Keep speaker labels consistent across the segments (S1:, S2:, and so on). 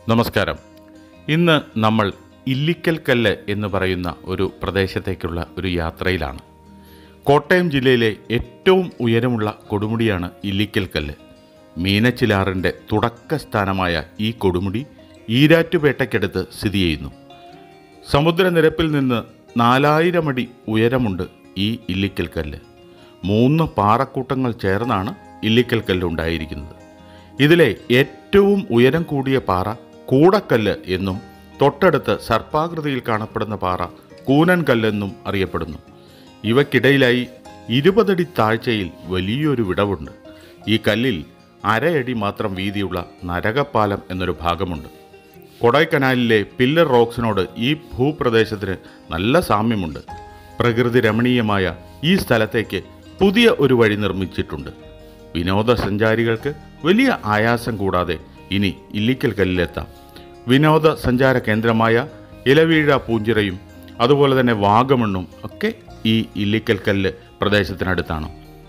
S1: നമസ്കാരം ഇന്ന് നമ്മൾ ഇല്ലിക്കൽ കല്ല് എന്ന് പറയുന്ന ഒരു പ്രദേശത്തേക്കുള്ള ഒരു യാത്രയിലാണ് കോട്ടയം ജില്ലയിലെ ഏറ്റവും ഉയരമുള്ള കൊടുമുടിയാണ് ഇല്ലിക്കൽ കല്ല് മീനച്ചിലാറിൻ്റെ തുടക്ക സ്ഥാനമായ ഈ കൊടുമുടി ഈരാറ്റുപേട്ടയ്ക്കടുത്ത് സ്ഥിതി ചെയ്യുന്നു സമുദ്രനിരപ്പിൽ നിന്ന് നാലായിരം അടി ഉയരമുണ്ട് ഈ ഇല്ലിക്കൽ കല്ല് മൂന്ന് പാറക്കൂട്ടങ്ങൾ ചേർന്നാണ് ഇല്ലിക്കൽ കല്ല് ഉണ്ടായിരിക്കുന്നത് ഇതിലെ ഏറ്റവും ഉയരം കൂടിയ പാറ കൂടക്കല്ല് എന്നും തൊട്ടടുത്ത് സർപ്പാകൃതിയിൽ കാണപ്പെടുന്ന പാറ കൂനൻ കല്ലെന്നും അറിയപ്പെടുന്നു ഇവയ്ക്കിടയിലായി ഇരുപതടി താഴ്ചയിൽ വലിയൊരു വിടവുണ്ട് ഈ കല്ലിൽ അരയടി മാത്രം വീതിയുള്ള നരകപ്പാലം എന്നൊരു ഭാഗമുണ്ട് കൊടൈക്കനാലിലെ പില്ലർ റോക്സിനോട് ഈ ഭൂപ്രദേശത്തിന് നല്ല സാമ്യമുണ്ട് പ്രകൃതി രമണീയമായ ഈ സ്ഥലത്തേക്ക് പുതിയ ഒരു വഴി നിർമ്മിച്ചിട്ടുണ്ട് വിനോദസഞ്ചാരികൾക്ക് വലിയ ആയാസം കൂടാതെ ഇനി ഇല്ലിക്കൽ കല്ലിലെത്താം വിനോദസഞ്ചാര കേന്ദ്രമായ ഇലവീഴ പൂഞ്ചിറയും അതുപോലെ തന്നെ വാഗമണ്ണും ഒക്കെ ഈ ഇല്ലിക്കൽ കല്ല് പ്രദേശത്തിനടുത്താണ്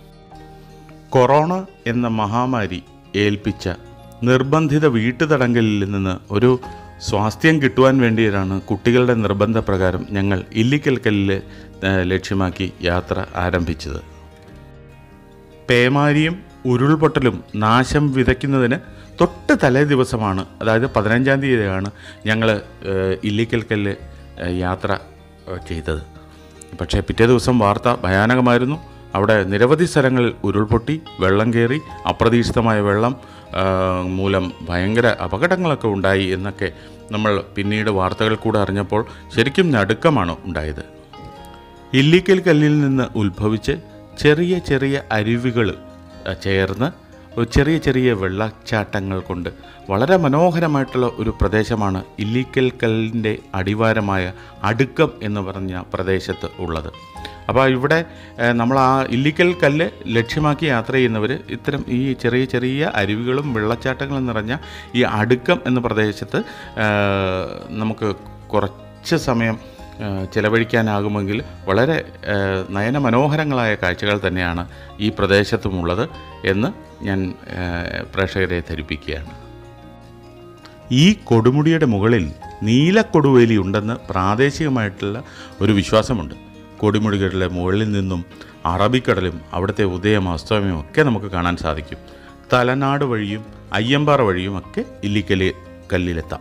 S1: കൊറോണ എന്ന മഹാമാരി ഏൽപ്പിച്ച നിർബന്ധിത വീട്ടുതടങ്കലിൽ നിന്ന് ഒരു സ്വാസ്ഥ്യം കിട്ടുവാൻ വേണ്ടിയാണ് കുട്ടികളുടെ നിർബന്ധപ്രകാരം ഞങ്ങൾ ഇല്ലിക്കൽ കല്ലിൽ ഏഹ്, ലക്ഷ്യമാക്കി യാത്ര ആരംഭിച്ചത് പേമാരിയും ഉരുൾപൊട്ടലും നാശം വിതയ്ക്കുന്നതിന് തൊട്ട് തലേ ദിവസമാണ് അതായത് പതിനഞ്ചാം തീയതിയാണ് ഞങ്ങൾ ഇല്ലിക്കൽ കല്ല് ഏഹ്, യാത്ര ഏഹ്, ചെയ്തത് പക്ഷേ പിറ്റേ ദിവസം വാർത്ത ഭയാനകമായിരുന്നു അവിടെ നിരവധി സ്ഥലങ്ങളിൽ ഉരുൾപൊട്ടി വെള്ളം കയറി അപ്രതീക്ഷിതമായ വെള്ളം ആ, മൂലം ഭയങ്കര അപകടങ്ങളൊക്കെ ഉണ്ടായി എന്നൊക്കെ നമ്മൾ പിന്നീട് വാർത്തകൾ കൂടെ അറിഞ്ഞപ്പോൾ ശരിക്കും നടുക്കമാണ് ഉണ്ടായത് ഇല്ലിക്കൽ കല്ലിൽ നിന്ന് ഉത്ഭവിച്ച് ചെറിയ ചെറിയ അരുവികൾ അഹ്, ചേർന്ന് ഒരു ചെറിയ ചെറിയ വെള്ളച്ചാട്ടങ്ങൾ കൊണ്ട് വളരെ മനോഹരമായിട്ടുള്ള ഒരു പ്രദേശമാണ് ഇല്ലിക്കൽ കല്ലിൻ്റെ അടിവാരമായ അടുക്കം എന്ന് പറഞ്ഞ പ്രദേശത്ത് ഉള്ളത് അപ്പോൾ ഇവിടെ ഏഹ്, നമ്മൾ ആ ഇല്ലിക്കൽ കല്ല് ലക്ഷ്യമാക്കി യാത്ര ചെയ്യുന്നവർ ഇത്തരം ഈ ചെറിയ ചെറിയ അരുവികളും വെള്ളച്ചാട്ടങ്ങളും നിറഞ്ഞ ഈ അടുക്കം എന്ന പ്രദേശത്ത് ഏഹ്, നമുക്ക് കുറച്ച് സമയം ഏഹ് ചെലവഴിക്കാനാകുമെങ്കിൽ വളരെ ഏഹ് നയനമനോഹരങ്ങളായ കാഴ്ചകൾ തന്നെയാണ് ഈ പ്രദേശത്തുമുള്ളത് എന്ന് ഞാൻ ഏഹ് പ്രേക്ഷകരെ ധരിപ്പിക്കുകയാണ് ഈ കൊടുമുടിയുടെ മുകളിൽ നീലക്കൊടുവേലി ഉണ്ടെന്ന് പ്രാദേശികമായിട്ടുള്ള ഒരു വിശ്വാസമുണ്ട് കൊടുമുടികളുടെ മുകളിൽ നിന്നും അറബിക്കടലും അവിടുത്തെ ഉദയം അസ്തമയവും ഒക്കെ നമുക്ക് കാണാൻ സാധിക്കും തലനാട് വഴിയും അയ്യമ്പാറ വഴിയും ഒക്കെ ഇല്ലിക്കല് കല്ലിലെത്താം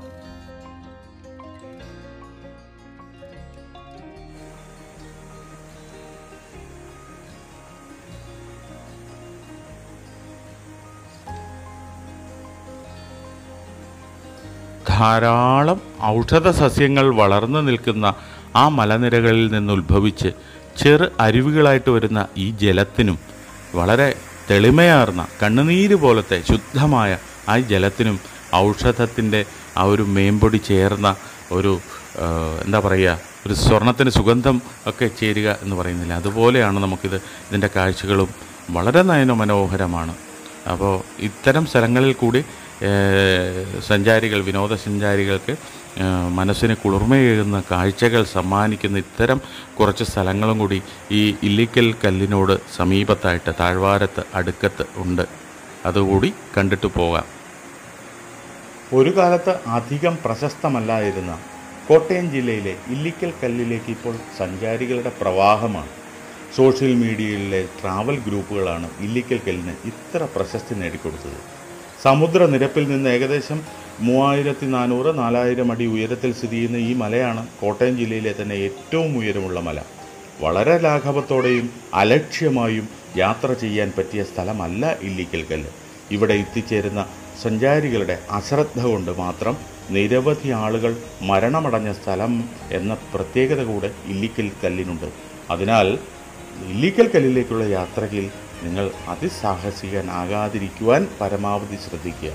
S1: ധാരാളം ഔഷധ സസ്യങ്ങൾ വളർന്നു നിൽക്കുന്ന ആ മലനിരകളിൽ നിന്ന് ഉത്ഭവിച്ച് ചെറു അരുവികളായിട്ട് വരുന്ന ഈ ജലത്തിനും വളരെ തെളിമയാർന്ന കണ്ണുനീര് പോലത്തെ ശുദ്ധമായ ആ ജലത്തിനും ഔഷധത്തിൻ്റെ ആ ഒരു മേമ്പൊടി ചേർന്ന ഒരു ആ, എന്താ പറയുക ഒരു സ്വർണത്തിന് സുഗന്ധം ഒക്കെ ചേരുക എന്ന് പറയുന്നില്ല അതുപോലെയാണ് നമുക്കിത് ഇതിൻ്റെ കാഴ്ചകളും വളരെ നയന മനോഹരമാണ് അപ്പോൾ ഇത്തരം സ്ഥലങ്ങളിൽ കൂടി ഏഹ്, സഞ്ചാരികൾ വിനോദസഞ്ചാരികൾക്ക് ഏഹ്, മനസ്സിന് കുളിർമയേകുന്ന കാഴ്ചകൾ സമ്മാനിക്കുന്ന ഇത്തരം കുറച്ച് സ്ഥലങ്ങളും കൂടി ഈ ഇല്ലിക്കൽ കല്ലിനോട് സമീപത്തായിട്ട് താഴ്വാരത്ത് അടുക്കത്ത് ഉണ്ട് അതുകൂടി കണ്ടിട്ട് പോകാം ഒരു കാലത്ത് അധികം പ്രശസ്തമല്ലായിരുന്ന കോട്ടയം ജില്ലയിലെ ഇല്ലിക്കൽ കല്ലിലേക്ക് ഇപ്പോൾ സഞ്ചാരികളുടെ പ്രവാഹമാണ് സോഷ്യൽ മീഡിയയിലെ ട്രാവൽ ഗ്രൂപ്പുകളാണ് ഇല്ലിക്കൽ കല്ലിന് ഇത്ര പ്രശസ്തി നേടിക്കൊടുത്തത് സമുദ്രനിരപ്പിൽ നിന്ന് ഏകദേശം മൂവായിരത്തി നാനൂറ് നാലായിരം അടി ഉയരത്തിൽ സ്ഥിതി ചെയ്യുന്ന ഈ മലയാണ് കോട്ടയം ജില്ലയിലെ തന്നെ ഏറ്റവും ഉയരമുള്ള മല വളരെ ലാഘവത്തോടെയും അലക്ഷ്യമായും യാത്ര ചെയ്യാൻ പറ്റിയ സ്ഥലമല്ല ഇല്ലിക്കൽ കല്ല് ഇവിടെ എത്തിച്ചേരുന്ന സഞ്ചാരികളുടെ അശ്രദ്ധ കൊണ്ട് മാത്രം നിരവധി ആളുകൾ മരണമടഞ്ഞ സ്ഥലം എന്ന പ്രത്യേകത കൂടെ ഇല്ലിക്കൽ കല്ലിനുണ്ട് അതിനാൽ ഇല്ലിക്കൽ കല്ലിലേക്കുള്ള യാത്രയിൽ നിങ്ങൾ അതിസാഹസികനാകാതിരിക്കുവാൻ പരമാവധി ശ്രദ്ധിക്കുക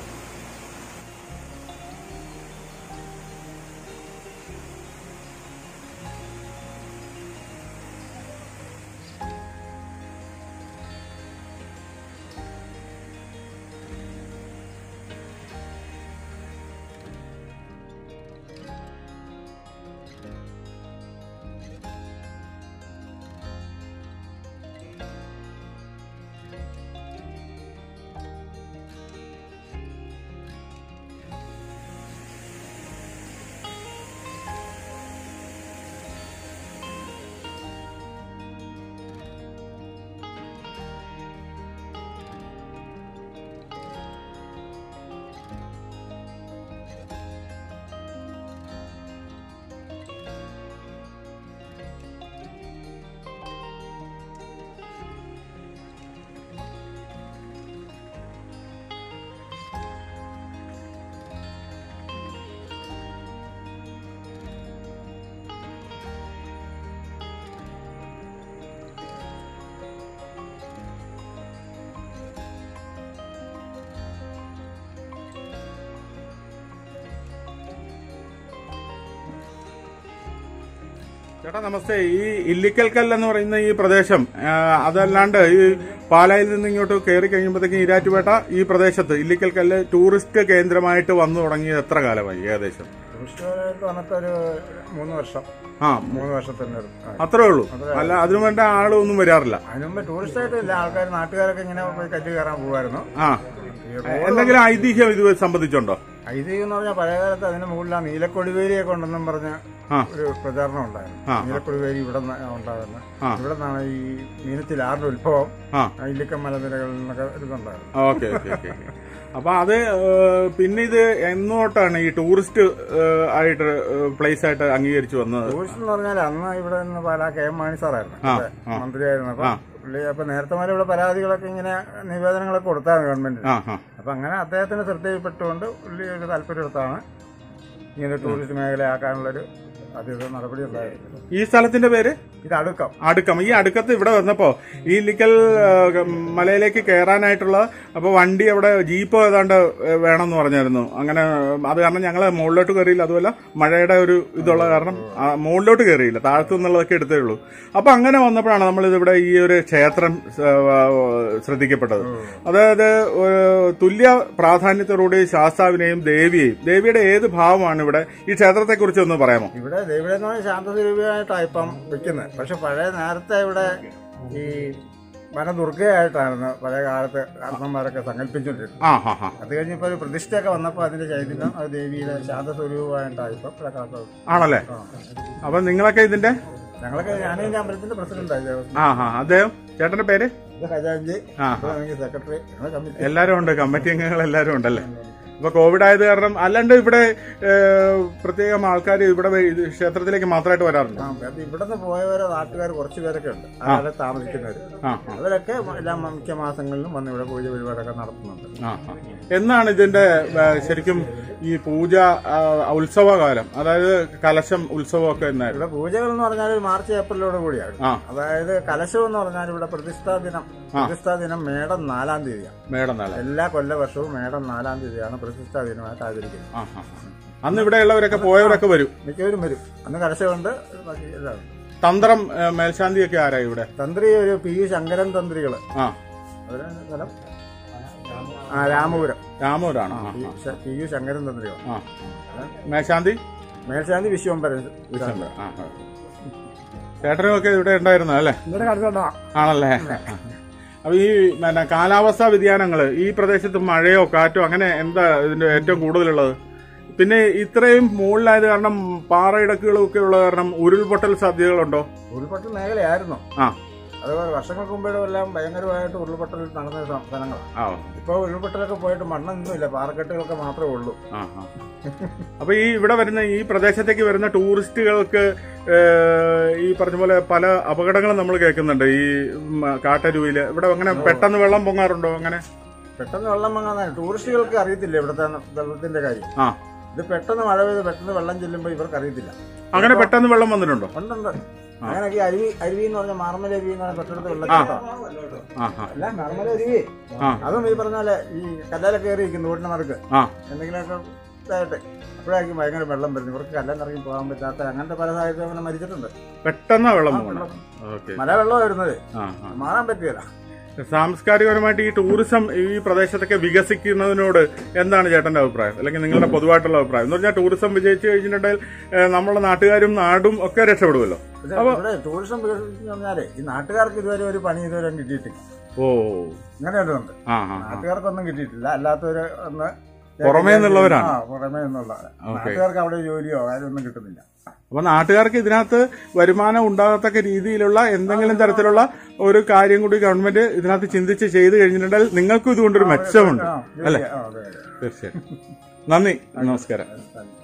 S1: ചേട്ടാ നമസ്തേ ഈ ഇല്ലിക്കൽ കല്ല് എന്ന് പറയുന്ന ഈ പ്രദേശം ആ, അതല്ലാണ്ട് ഈ പാലായിൽ നിന്ന് ഇങ്ങോട്ട് കയറി കഴിയുമ്പോഴത്തേക്കും ഈരാറ്റുപേട്ട ഈ പ്രദേശത്ത് ഇല്ലിക്കൽ കല്ല് ടൂറിസ്റ്റ് കേന്ദ്രമായിട്ട് വന്നു തുടങ്ങിയത് എത്ര കാലമായി ഏകദേശം
S2: ടൂറിസ്റ്റുകാരായിട്ട് വന്നിട്ട് ഒരു മൂന്ന് വർഷം
S1: ആ
S2: മൂന്ന് വർഷത്തിന്റെ അടുത്ത്. ആ.
S1: അത്രേ ഉള്ളൂ അല്ല അതിനു വേണ്ട ആളൊന്നും വരാറില്ല
S2: അതിന് മുമ്പ് ടൂറിസ്റ്റായിട്ട് ഇല്ല ആൾക്കാർ നാട്ടുകാരൊക്കെ ഇങ്ങനെ പോയി കല്ല് കയറാൻ പോകുമായിരുന്നു
S1: ആ എന്തെങ്കിലും ഐതിഹ്യം ഇത് സംബന്ധിച്ചുണ്ടോ
S2: ഐതിഹ്യം എന്ന് പറഞ്ഞാൽ പഴയ കാലത്ത് അതിന് മുകളിൽ ആ നീലക്കൊടിവേരിയൊക്കെ ഉണ്ടെന്നും പറഞ്ഞ്
S1: ആ.
S2: ഒരു പ്രചാരണം ഉണ്ടായിരുന്നു
S1: ആ.
S2: നീലക്കൊടിവേരി ഇവിടെ ഉണ്ടാകുന്നത്
S1: ആ.
S2: ഇവിടെ നിന്നാണ് ഈ മീനച്ചിലാറിന്റെ ഉത്ഭവം
S1: ആ
S2: ആ ഇല്ലിക്ക മലനിരകളിൽ നിന്നൊക്കെ ഇതുണ്ടായിരുന്നു
S1: ഓക്കെ ഓക്കെ ഓക്കെ അപ്പൊ അത് ഏഹ്, പിന്നെ ഇത് എന്നോട്ടാണ് ഈ ടൂറിസ്റ്റ് ഏഹ്, ആയിട്ട് പ്ലേസ് ആയിട്ട് അംഗീകരിച്ചു വന്നത്
S2: ടൂറിസ്റ്റ് എന്ന് പറഞ്ഞാൽ അന്ന് ഇവിടെ നിന്ന് പല കെ എം മാണി സാറായിരുന്നു
S1: ആ,
S2: ഇവിടെ
S1: ആ.
S2: മന്ത്രിയായിരുന്നു അപ്പൊ
S1: ആ.
S2: പുള്ളി അപ്പൊ നേരത്തെ മുതൽ ഇവിടെ പരാതികളൊക്കെ ഇങ്ങനെ നിവേദനങ്ങളൊക്കെ കൊടുത്താണ് ഗവൺമെന്റിന്
S1: ആ ആ
S2: അപ്പൊ അങ്ങനെ അദ്ദേഹത്തിന് ശ്രദ്ധയിൽപ്പെട്ടുകൊണ്ട് പുള്ളി ഒരു താല്പര്യമെടുത്താണ് ഇങ്ങനെ ടൂറിസ്റ്റ് മേഖലയാക്കാനുള്ളൊരു അതിഥ നടപടി ഉണ്ടായിരുന്നു
S1: ഈ സ്ഥലത്തിന്റെ പേര്
S2: ഇത് അടുക്കം
S1: അടുക്കം ഈ അടുക്കത്ത് ഇവിടെ വന്നപ്പോ ഈ ഇല്ലിക്കൽ ഏഹ്, മലയിലേക്ക് കയറാനായിട്ടുള്ള അപ്പൊ വണ്ടി അവിടെ ജീപ്പ് ഏതാണ്ട് ഏഹ്, വേണമെന്ന് പറഞ്ഞായിരുന്നു അങ്ങനെ അത് കാരണം ഞങ്ങൾ മുകളിലോട്ട് കയറിയില്ല അതുമല്ല മഴയുടെ ഒരു ഇതുള്ള കാരണം ആ, മുകളിലോട്ട് കയറിയില്ല താഴത്തു നിന്നുള്ളതൊക്കെ എടുത്തേ ഉള്ളൂ അപ്പൊ അങ്ങനെ വന്നപ്പോഴാണ് നമ്മൾ ഇതിവിടെ ഈ ഒരു ക്ഷേത്രം ഏഹ്, ശ്രദ്ധിക്കപ്പെട്ടത് അതായത് ഏഹ്, തുല്യ പ്രാധാന്യത്തോടുകൂടി ശാസ്താവിനെയും ദേവിയെയും ദേവിയുടെ ഏത് ഭാവമാണ് ഇവിടെ ഈ ക്ഷേത്രത്തെ കുറിച്ച് ഒന്ന് പറയാമോ
S2: ഇവിടെ ദേവിടെ എന്ന് പറഞ്ഞാൽ ശാന്തസ്വരൂപിയായിട്ടാണ് ഇപ്പം വെക്കുന്നത് പക്ഷെ പഴയ നേരത്തെ ഇവിടെ ഈ വനദുർഗയായിട്ടായിരുന്നു പഴയ കാലത്ത് അർത്ഥന്മാരൊക്കെ സങ്കല്പിച്ചുകൊണ്ടിരുന്നത്
S1: ആ ഹാ ഹാ
S2: അത് കഴിഞ്ഞ് ഇപ്പോൾ ഒരു പ്രതിഷ്ഠയൊക്കെ വന്നപ്പോൾ അതിന്റെ ചൈതന്യം അത് ദേവിയുടെ ശാന്തസ്വരൂപമായിട്ടാണ് ഇപ്പം ഇവിടെ കണക്കാക്കുന്നത്
S1: ആണല്ലേ അപ്പൊ നിങ്ങളൊക്കെ ഇതിന്റെ
S2: ഞങ്ങളൊക്കെ ഞാനും ഈ അമ്പലത്തിന്റെ പ്രസിഡന്റായി ദേവസ്വം
S1: ആ ഹാ അദ്ദേഹം ചേട്ടന്റെ പേര്
S2: ഇത് ഖജാൻജി
S1: ആ
S2: സെക്രട്ടറി ഞങ്ങൾ കമ്മിറ്റി
S1: എല്ലാരും ഉണ്ട് കമ്മിറ്റി അംഗങ്ങൾ എല്ലാരും ഉണ്ടല്ലേ ഇപ്പൊ കോവിഡ് ആയത് കാരണം അല്ലാണ്ട് ഇവിടെ ഏഹ്, പ്രത്യേകം ആൾക്കാർ ഇവിടെ വേ- ഇത് ക്ഷേത്രത്തിലേക്ക് മാത്രമായിട്ട് വരാറുണ്ട്
S2: ആ, അത് ഇവിടുന്ന് പോയവരെ നാട്ടുകാർ കുറച്ച് പേരൊക്കെ ഉണ്ട് അവിടെ താമസിക്കുന്നവര്
S1: ആ ആ,
S2: അവരൊക്കെ എല്ലാ മിക്ക മാസങ്ങളിലും വന്ന് ഇവിടെ പൂജ പരിപാടിയൊക്കെ നടത്തുന്നുണ്ട്
S1: ആ ആ. എന്നാണ് ഇതിന്റെ ഏഹ്, ശരിക്കും ഈ പൂജ ആ, ഉത്സവകാലം അതായത് കലശം ഉത്സവമൊക്കെ എന്നായിരുന്നു
S2: ഇവിടെ പൂജകൾ എന്ന് പറഞ്ഞാൽ ഒരു മാർച്ച് ഏപ്രിലോട് കൂടിയാണ്
S1: ആ
S2: അതായത് കലശം എന്ന് പറഞ്ഞാൽ ഇവിടെ പ്രതിഷ്ഠാ ദിനം പ്രതിഷ്ഠാ ദിനം മേടം നാലാം തീയതിയാണ്
S1: മേടം നാളെ
S2: എല്ലാ കൊല്ലവർഷവും മേടം നാലാം തീയതിയാണ് പ്രതിഷ്ഠാ ദിനമായിട്ട് ആചരിക്കുന്നത്
S1: ആ ആ ആ. അന്ന് ഇവിടെ ഉള്ളവരൊക്കെ പോയവരൊക്കെ വരും
S2: മിക്കവരും വരും അന്ന് കലശമുണ്ട് ബാക്കി എല്ലാം ഉണ്ട്.
S1: തന്ത്രം ഏഹ്, മേൽശാന്തിയൊക്കെ ആരാ ഇവിടെ
S2: തന്ത്രി ഒരു പി യു ശങ്കരൻ തന്ത്രികള്
S1: ആ
S2: അവരാണ് സ്ഥലം ആ രാമപുരം
S1: രാമൂരാണ് ആ
S2: പി. ശ- പി യു ശങ്കരൻ തന്ത്രികൾ
S1: ആ മേൽശാന്തി
S2: മേൽശാന്തി വിശ്വംഭരൻ
S1: ഡിസംബർ ആ ആ. ചേട്ടനും ഒക്കെ ഇവിടെ ഉണ്ടായിരുന്നു അല്ലേ
S2: ഇവിടെ കടത്തോട്ടാ
S1: ആണല്ലേ അപ്പൊ ഈ പിന്നെ കാലാവസ്ഥാ വ്യതിയാനങ്ങള് ഈ പ്രദേശത്ത് മഴയോ കാറ്റോ അങ്ങനെ എന്താ ഇതിന്റെ ഏറ്റവും കൂടുതലുള്ളത് പിന്നെ ഇത്രയും മുകളിലായത് കാരണം പാറയിടക്കുകളും ഒക്കെ ഉള്ള കാരണം ഉരുൾപൊട്ടൽ സാധ്യതകളുണ്ടോ
S2: ഉരുൾപൊട്ടൽ മേഖലയായിരുന്നു
S1: ആ
S2: അതുപോലെ വർഷങ്ങൾക്ക് മുമ്പേ എല്ലാം ഭയങ്കരമായിട്ട് ഉരുൾപൊട്ടൽ നടന്ന സ്ഥ- സ്ഥലങ്ങളാണ്
S1: ആ
S2: ഇപ്പോൾ ഉരുൾപൊട്ടലൊക്കെ പോയിട്ട് മണ്ണൊന്നുമില്ല പാറക്കെട്ടുകളൊക്കെ മാത്രമേ ഉള്ളൂ
S1: ആ ആ. അപ്പൊ ഈ ഇവിടെ വരുന്ന ഈ പ്രദേശത്തേക്ക് വരുന്ന ടൂറിസ്റ്റുകൾക്ക് ഏഹ്, ഈ പറഞ്ഞ പോലെ പല അപകടങ്ങളും നമ്മൾ കേൾക്കുന്നുണ്ട് ഈ ഉം, കാട്ടരുവിയില് ഇവിടെ അങ്ങനെ പെട്ടെന്ന് വെള്ളം പൊങ്ങാറുണ്ടോ അങ്ങനെ
S2: പെട്ടെന്ന് വെള്ളം വാങ്ങാൻ ടൂറിസ്റ്റുകൾക്ക് അറിയത്തില്ല ഇവിടുത്തെ വെള്ളത്തിന്റെ കാര്യം
S1: ആ
S2: ഇത് പെട്ടെന്ന് മഴ പെയ്ത് പെട്ടെന്ന് വെള്ളം ചെല്ലുമ്പോൾ ഇവർക്ക് അറിയത്തില്ല
S1: അങ്ങനെ പെട്ടെന്ന് വെള്ളം വന്നിട്ടുണ്ടോ
S2: ഉണ്ടുണ്ട് അങ്ങനെയൊക്കെ ഈ അരുവി അരുവി എന്ന് പറഞ്ഞാൽ മാർമല അരുവി എന്ന് പറഞ്ഞാൽ തൊട്ടടുത്ത് വെള്ളച്ചാട്ടം
S1: ആ ആ
S2: അല്ല മാർമല അരുവി
S1: ആ.
S2: അതും ഈ പറഞ്ഞ പോലെ ഈ കല്ലാലൊക്കെ കയറി ഇരിക്കും റോഡിന് മറുക്ക്
S1: ആ
S2: എന്തെങ്കിലുമൊക്കെ ഇതായിട്ട് അപ്പോഴായിരിക്കും ഭയങ്കര വെള്ളം വരുന്നത് ഇവർക്ക് കല്ലെന്നിറങ്ങി പോകാൻ പറ്റാത്ത അങ്ങനത്തെ പല സാഹചര്യം അങ്ങനെ മരിച്ചിട്ടുണ്ട്
S1: പെട്ടെന്ന് വെള്ളം പോകണം ഓക്കെ
S2: മല വെള്ളം വരുന്നത്
S1: ആ ആ
S2: മാറാൻ പറ്റിയല്ല
S1: സാംസ്കാരികപരമായിട്ട് ഈ ടൂറിസം ഈ പ്രദേശത്തൊക്കെ വികസിക്കുന്നതിനോട് എന്താണ് ചേട്ടന്റെ അഭിപ്രായം അല്ലെങ്കിൽ നിങ്ങളുടെ പൊതുവായിട്ടുള്ള അഭിപ്രായം എന്ന് പറഞ്ഞാൽ ടൂറിസം വിജയിച്ചു കഴിഞ്ഞിട്ടുണ്ടെങ്കിൽ ഏഹ്, നമ്മുടെ നാട്ടുകാരും നാടും ഒക്കെ രക്ഷപ്പെടുമല്ലോ
S2: പക്ഷേ ഇവിടെ ടൂറിസം വികസിച്ചു പറഞ്ഞാലേ ഈ നാട്ടുകാർക്ക് ഇതുവരെ ഒരു പണി ഇതുവരെ കിട്ടിയിട്ടില്ല
S1: ഓ
S2: അങ്ങനെ ഒരിതുണ്ട്
S1: ആ ആ ആ.
S2: നാട്ടുകാർക്കൊന്നും കിട്ടിയിട്ടില്ല അല്ലാത്തവര് ഒന്ന്
S1: പുറമേ നിന്നുള്ളവരാണ്.
S2: ആ പുറമേ നിന്നുള്ള നാട്ടുകാർക്ക് അവിടെ ജോലിയോ കാര്യമൊന്നും കിട്ടുന്നില്ല
S1: അപ്പൊ നാട്ടുകാർക്ക് ഇതിനകത്ത് വരുമാനം ഉണ്ടാകത്തക്ക രീതിയിലുള്ള എന്തെങ്കിലും തരത്തിലുള്ള ഒരു കാര്യം കൂടി ഗവൺമെന്റ് ഇതിനകത്ത് ചിന്തിച്ച് ചെയ്തു കഴിഞ്ഞിട്ടുണ്ടെങ്കിൽ നിങ്ങൾക്കും ഇതുകൊണ്ടൊരു മെച്ചമുണ്ട്
S2: ആ, ജോലി,
S1: അല്ലേ
S2: ആ, അതെ, അതെ.
S1: തീർച്ചയായും നന്ദി നമസ്കാരം
S2: താങ്ക് യു.